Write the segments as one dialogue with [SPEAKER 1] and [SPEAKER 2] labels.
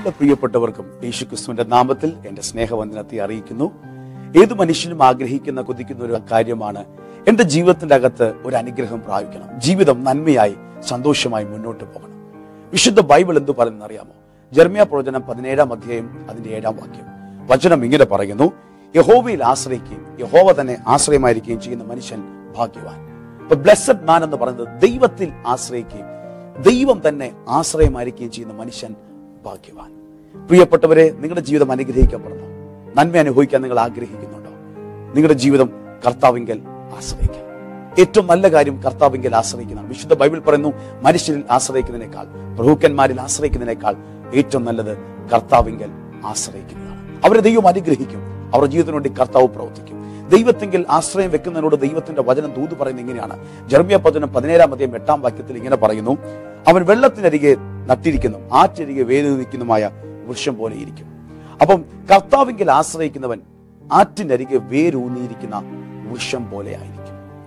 [SPEAKER 1] എല്ലാ പ്രിയപ്പെട്ടവർക്കും യേശുക്രിസ്തുവിന്റെ നാമത്തിൽ എന്റെ സ്നേഹവന്ദനത്തെ അറിയിക്കുന്നു ഏത് മനുഷ്യനും ആഗ്രഹിക്കുന്ന കൊതിക്കുന്ന ഒരു കാര്യമാണ് എന്റെ ജീവിതത്തിന്റെ അകത്ത് ഒരു അനുഗ്രഹം പ്രാപിക്കണം ജീവിതം നന്മയായി സന്തോഷമായി മുന്നോട്ട് പോകണം വിശുദ്ധ ബൈബിൾ എന്തു പറയുന്നത് അറിയാമോ ജർമ്മിയ പ്രവചനം പതിനേഴാം അധ്യായം അതിന്റെ ഏഴാം വാക്യം വചനം ഇങ്ങനെ പറയുന്നു യഹോവയിൽ ആശ്രയിക്കുകയും യഹോവ തന്നെ ആശ്രയമായിരിക്കുകയും ചെയ്യുന്ന മനുഷ്യൻ ഭാഗ്യവാൻ ഇപ്പൊ ബ്ലെസ്സഡ് മാൻ എന്ന് പറയുന്നത് ദൈവത്തിൽ ആശ്രയിക്കുകയും ദൈവം തന്നെ ആശ്രയമായിരിക്കുകയും ചെയ്യുന്ന മനുഷ്യൻ ഭാഗ്യവാൻ പ്രിയപ്പെട്ടവരെ നിങ്ങളുടെ ജീവിതം അനുഗ്രഹിക്കപ്പെടണം നന്മ അനുഭവിക്കാൻ നിങ്ങൾ ആഗ്രഹിക്കുന്നുണ്ടോ നിങ്ങളുടെ ജീവിതം കർത്താവിങ്കൽ ആശ്രയിക്കാം ഏറ്റവും നല്ല കാര്യം കർത്താവിങ്കൽ ആശ്രയിക്കുന്നതാണ് വിശുദ്ധ ബൈബിൾ പറയുന്നു മനുഷ്യരിൽ ആശ്രയിക്കുന്നതിനേക്കാൾ പ്രഭുക്കന്മാരിൽ ആശ്രയിക്കുന്നതിനേക്കാൾ ഏറ്റവും നല്ലത് കർത്താവിങ്കൽ ആശ്രയിക്കുന്നതാണ് അവരെ ദൈവം അനുഗ്രഹിക്കും അവരുടെ ജീവിതത്തിന് വേണ്ടി കർത്താവ് പ്രവർത്തിക്കും ദൈവത്തെങ്കിൽ ആശ്രയം വെക്കുന്നതിനോട് ദൈവത്തിന്റെ വചനം ദൂത് പറയുന്നത് ഇങ്ങനെയാണ് ജർമ്മിയ പതിനും പതിനേഴാം അധ്യായം എട്ടാം വാക്യത്തിൽ ഇങ്ങനെ പറയുന്നു അവൻ വെള്ളത്തിനരികെ നട്ടിരിക്കുന്നു ആറ്റരികെ വേദന നിൽക്കുന്നതുമായ വൃക്ഷം പോലെ ഇരിക്കും അപ്പം കർത്താവിങ്കിൽ ആശ്രയിക്കുന്നവൻ ആറ്റിനരികെ വേരൂന്നിയിരിക്കുന്ന വൃക്ഷം പോലെ ആയിരിക്കും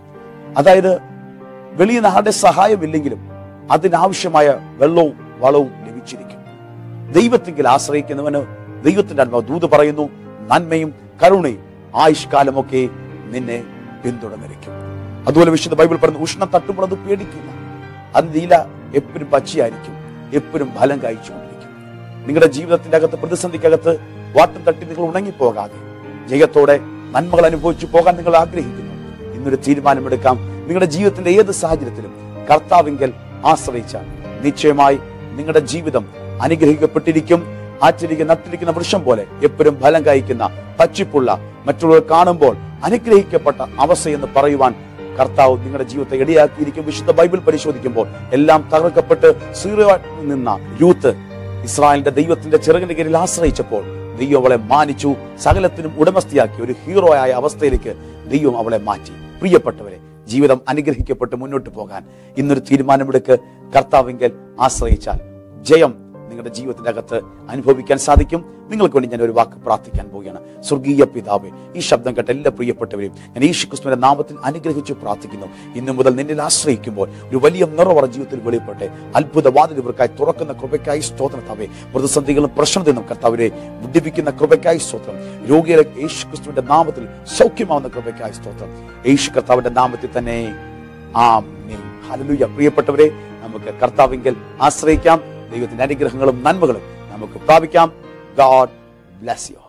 [SPEAKER 1] അതായത് വെളിയിൽ നിന്ന് ആരുടെ സഹായമില്ലെങ്കിലും അതിനാവശ്യമായ വെള്ളവും വളവും ലഭിച്ചിരിക്കും ദൈവത്തെങ്കിൽ ആശ്രയിക്കുന്നവന് ദൈവത്തിന്റെ അനുഭവം ദൂത് പറയുന്നു നന്മയും കരുണയും ആയുഷ്കാലമൊക്കെ നിന്നെ പിന്തുടർന്നിരിക്കും അതുപോലെ വിശുദ്ധ ബൈബിൾ പറയുന്നു ഉഷ്ണം തട്ടുമ്പോൾ അത് പേടിക്കില്ല അതിന്റെ ഇല എപ്പോഴും പച്ചയായിരിക്കും എപ്പോഴും ഫലം കായ്ച്ചുകൊണ്ടിരിക്കും നിങ്ങളുടെ ജീവിതത്തിന്റെ അകത്ത് പ്രതിസന്ധിക്കകത്ത് വാട്ടം തട്ടി നിങ്ങൾ ഉണങ്ങിപ്പോകാതെ ജയത്തോടെ നന്മകൾ അനുഭവിച്ചു പോകാൻ നിങ്ങൾ ആഗ്രഹിക്കുന്നു ഇന്നൊരു തീരുമാനമെടുക്കാം നിങ്ങളുടെ ജീവിതത്തിന്റെ ഏത് സാഹചര്യത്തിലും കർത്താവിങ്കൽ ആശ്രയിച്ചാൽ നിശ്ചയമായി നിങ്ങളുടെ ജീവിതം അനുഗ്രഹിക്കപ്പെട്ടിരിക്കും ആറ്റിരിക്കെ നട്ടിരിക്കുന്ന വൃക്ഷം പോലെ എപ്പോഴും ഫലം കായ്ക്കുന്ന പച്ചിപ്പുള്ള മറ്റുള്ളവർ കാണുമ്പോൾ അനുഗ്രഹിക്കപ്പെട്ട അവസ്ഥയെന്ന് പറയുവാൻ കർത്താവ് നിങ്ങളുടെ ജീവിതത്തെ ഇടയാക്കിയിരിക്കും വിശുദ്ധ ബൈബിൾ പരിശോധിക്കുമ്പോൾ എല്ലാം തകർക്കപ്പെട്ട് സീറോ നിന്ന യൂത്ത് ഇസ്രായേലിന്റെ ദൈവത്തിന്റെ ചിറകിന്റെ കീഴിൽ ആശ്രയിച്ചപ്പോൾ ദൈവം അവളെ മാനിച്ചു സകലത്തിനും ഉടമസ്ഥയാക്കി ഒരു ഹീറോ ആയ അവസ്ഥയിലേക്ക് ദൈവം അവളെ മാറ്റി പ്രിയപ്പെട്ടവരെ ജീവിതം അനുഗ്രഹിക്കപ്പെട്ട് മുന്നോട്ട് പോകാൻ ഇന്നൊരു തീരുമാനമെടുക്ക് കർത്താവിങ്കൽ ആശ്രയിച്ചാൽ ജയം നിങ്ങളുടെ ജീവിതത്തിന്റെ അകത്ത് അനുഭവിക്കാൻ സാധിക്കും നിങ്ങൾക്ക് വേണ്ടി ഞാൻ ഒരു വാക്ക് പ്രാർത്ഥിക്കാൻ പോവുകയാണ് സ്വർഗീയ പിതാവേ ഈ ശബ്ദം കേട്ട എല്ലാ പ്രിയപ്പെട്ടവരെയും ഞാൻ യേശു ക്രിസ്തുവിന്റെ നാമത്തിൽ അനുഗ്രഹിച്ചു പ്രാർത്ഥിക്കുന്നു ഇന്നു മുതൽ നിന്നിൽ ആശ്രയിക്കുമ്പോൾ ഒരു വലിയ നിറവറ ജീവിതത്തിൽ വെളിപ്പെട്ടെ അത്ഭുത വാതിൽ ഇവർക്കായി തുറക്കുന്ന കൃപയ്ക്കായി സ്തോത്രം താവേ പ്രതിസന്ധികളും പ്രശ്നത്തിൽ നിന്നും കർത്താവരെ വിടിപ്പിക്കുന്ന കൃപയ്ക്കായി സ്തോത്രം രോഗികളെ യേശു ക്രിസ്തുവിന്റെ നാമത്തിൽ സൗഖ്യമാവുന്ന കൃപയ്ക്കായി സ്തോത്രം യേശു കർത്താവിന്റെ നാമത്തിൽ തന്നെ ആമേൻ ഹല്ലേലൂയ പ്രിയപ്പെട്ടവരെ നമുക്ക് കർത്താവിങ്കൽ ആശ്രയിക്കാം ദൈവത്തിന്റെ അനുഗ്രഹങ്ങളും നന്മകളും നമുക്ക് പ്രാപിക്കാം ഗാഡ് ബ്ലസ് യു